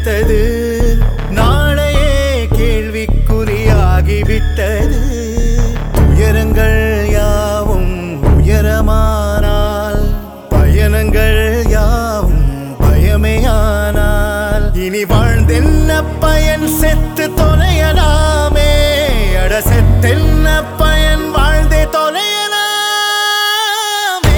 வைத்தது நாளையே கேள்விக்குறியாகிவிட்டது உயரங்கள் யாவும் உயரமானால் பயணங்கள் யாவும் பயமையானால் இனி வாழ்ந்தென்ன பயன் செத்து தொலையலாமே அட செத்தென்ன பயன் வாழ்ந்தே தொலையலாமே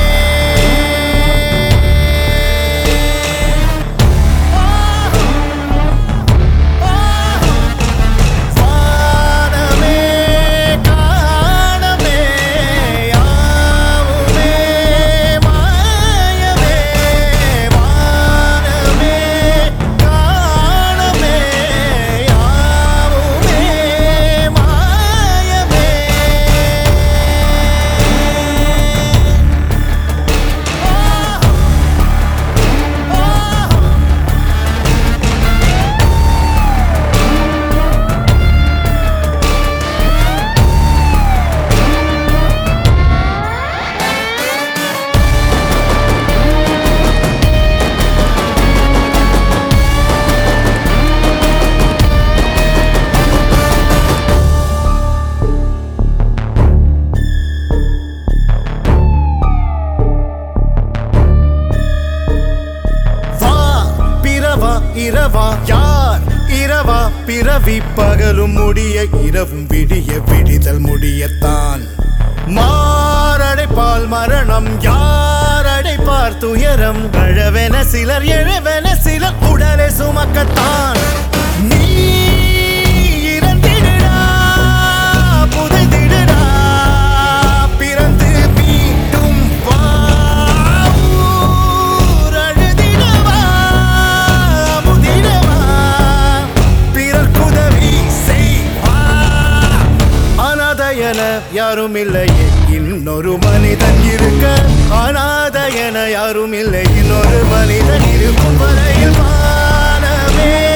வானமே காணமே யாவுமே மாயமே வானமே காணமே யாவுமே மாயமே வா பிறவா இரவா யார் இரவா பிறவி பகலும் முடிய இரவும் விடிய விடிதல் முடியத்தான் மாரடைப்பால் மரணம் யார் அடைப்பார் துயரம் அழவென சிலர் எழவென சிலர் உடலை சுமக்கத்தான் நீ இறந்திடுடா, புதைந்திடுடா, பிறந்து மீண்டும் வா, ஊர் அழுதிடவா, அமுதிடவா, பிறர்க்குதவி செய்வா. அனாதையென யாரும் இல்லையே இன்னொரு மனிதன் இருக்க அனாதையென யாரும் இல்லை இன்னொரு மனிதன் இருக்கும் வரையில் வானமே